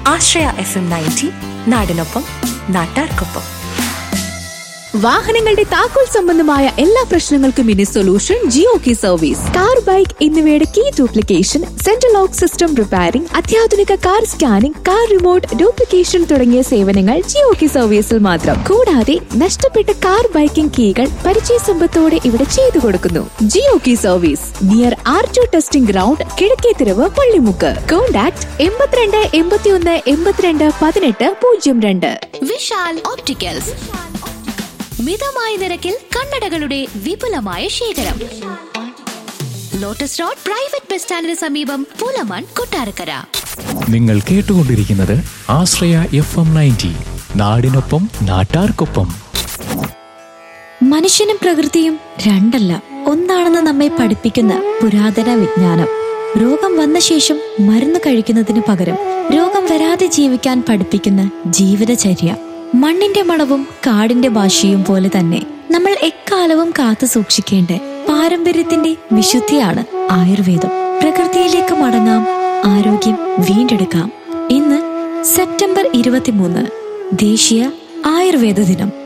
ആശ്രയ F M ninety നാടിനൊപ്പം നാട്ടാർക്കൊപ്പം വാഹനങ്ങളുടെ താക്കോൽ സംബന്ധമായ എല്ലാ പ്രശ്നങ്ങൾക്കും ഇനി solution Jio key service car bike എന്നിവയുടെ key duplication central lock system repairing അത്യാധുനിക car scanning car remote duplication തുടങ്ങിയ സേവനങ്ങൾ ജിയോ കി സർവീസിൽ മാത്രം കൂടാതെ നഷ്ടപ്പെട്ട കാർ ബൈക്കിംഗ് കീകൾ പരിചയ സമ്പത്തോടെ ഇവിടെ ചെയ്തു കൊടുക്കുന്നു Jio key service near RTO testing ground Kizhakkethiruvu Pallimukku contact എൺപത്തിരണ്ട് എൺപത്തിയൊന്ന് എൺപത്തിരണ്ട് പതിനെട്ട് പൂജ്യം രണ്ട് വിശാൽ ഓപ്റ്റിക്കൽസ് മിതമായ നിരക്കിൽ കണ്ണടകളുടെ വിപുലമായ ശേഖരം ലോട്ടസ് റോഡ് പ്രൈവറ്റ് ബസ് സ്റ്റാൻഡിന് സമീപം പൂലമൺ കൊട്ടാരക്കര നിങ്ങൾ കേട്ടുകൊണ്ടിരിക്കുന്നത് ആശ്രയ എഫ് എം നയൻറ്റി നാടിനൊപ്പം നാട്ടാർക്കൊപ്പം മനുഷ്യനും പ്രകൃതിയും രണ്ടല്ല ഒന്നാണെന്ന് നമ്മെ പഠിപ്പിക്കുന്ന പുരാതന വിജ്ഞാനം രോഗം വന്ന ശേഷം മരുന്ന് കഴിക്കുന്നതിന് പകരം രോഗം വരാതെ ജീവിക്കാൻ പഠിപ്പിക്കുന്ന ജീവിതചര്യ മണ്ണിന്റെ മണവും കാടിന്റെ ഭാഷയും പോലെ തന്നെ നമ്മൾ എക്കാലവും കാത്തു സൂക്ഷിക്കേണ്ട പാരമ്പര്യത്തിന്റെ വിശുദ്ധിയാണ് ആയുർവേദം പ്രകൃതിയിലേക്ക് മടങ്ങാം ആരോഗ്യം വീണ്ടെടുക്കാം ഇന്ന് സെപ്റ്റംബർ ഇരുപത്തിമൂന്ന് ദേശീയ ആയുർവേദ ദിനം